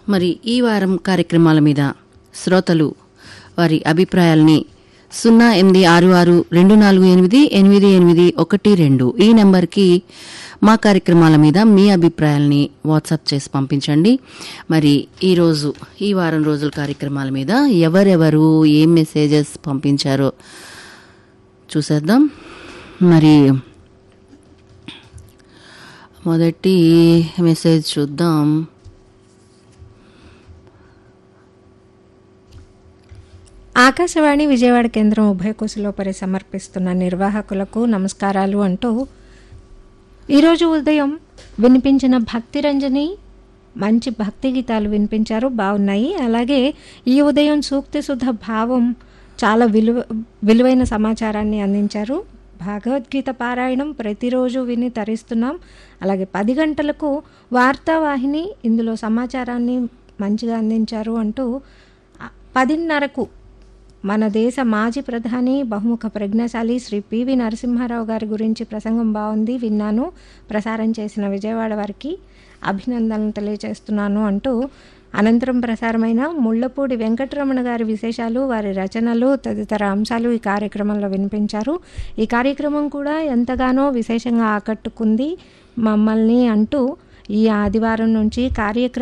మరి ఈ వారం కార్యక్రమాల మీద శ్రోతలు వారి అభిప్రాయాల్ని సున్నా ఎనిమిది ఆరు ఆరు రెండు నాలుగు ఎనిమిది ఎనిమిది ఎనిమిది ఒకటి రెండు ఈ నెంబర్కి మా కార్యక్రమాల మీద మీ అభిప్రాయాల్ని వాట్సాప్ చేసి పంపించండి మరి ఈరోజు ఈ వారం రోజుల కార్యక్రమాల మీద ఎవరెవరు ఏం మెసేజెస్ పంపించారో చూసేద్దాం మరి మొదటి మెసేజ్ చూద్దాం ఆకాశవాణి విజయవాడ కేంద్రం ఉభయ కుశలోపరి సమర్పిస్తున్న నిర్వాహకులకు నమస్కారాలు అంటూ ఈరోజు ఉదయం వినిపించిన భక్తి రంజని మంచి భక్తి గీతాలు వినిపించారు బాగున్నాయి అలాగే ఈ ఉదయం సూక్తి సుధ భావం చాలా విలువ విలువైన సమాచారాన్ని అందించారు భగవద్గీత పారాయణం ప్రతిరోజు విని తరిస్తున్నాం అలాగే పది గంటలకు వార్తావాహిని ఇందులో సమాచారాన్ని మంచిగా అందించారు అంటూ ఆ, పదిన్నరకు మన దేశ మాజీ ప్రధాని బహుముఖ ప్రజ్ఞాశాలి శ్రీ పివి నరసింహారావు గారి గురించి ప్రసంగం బాగుంది విన్నాను ప్రసారం చేసిన విజయవాడ వారికి అభినందనలు తెలియజేస్తున్నాను అంటూ అనంతరం ప్రసారమైన ముళ్లపూడి వెంకటరమణ గారి విశేషాలు వారి రచనలు తదితర అంశాలు ఈ కార్యక్రమంలో వినిపించారు ఈ కార్యక్రమం కూడా ఎంతగానో విశేషంగా ఆకట్టుకుంది మమ్మల్ని అంటూ ఈ ఆదివారం నుంచి కార్యక్రమం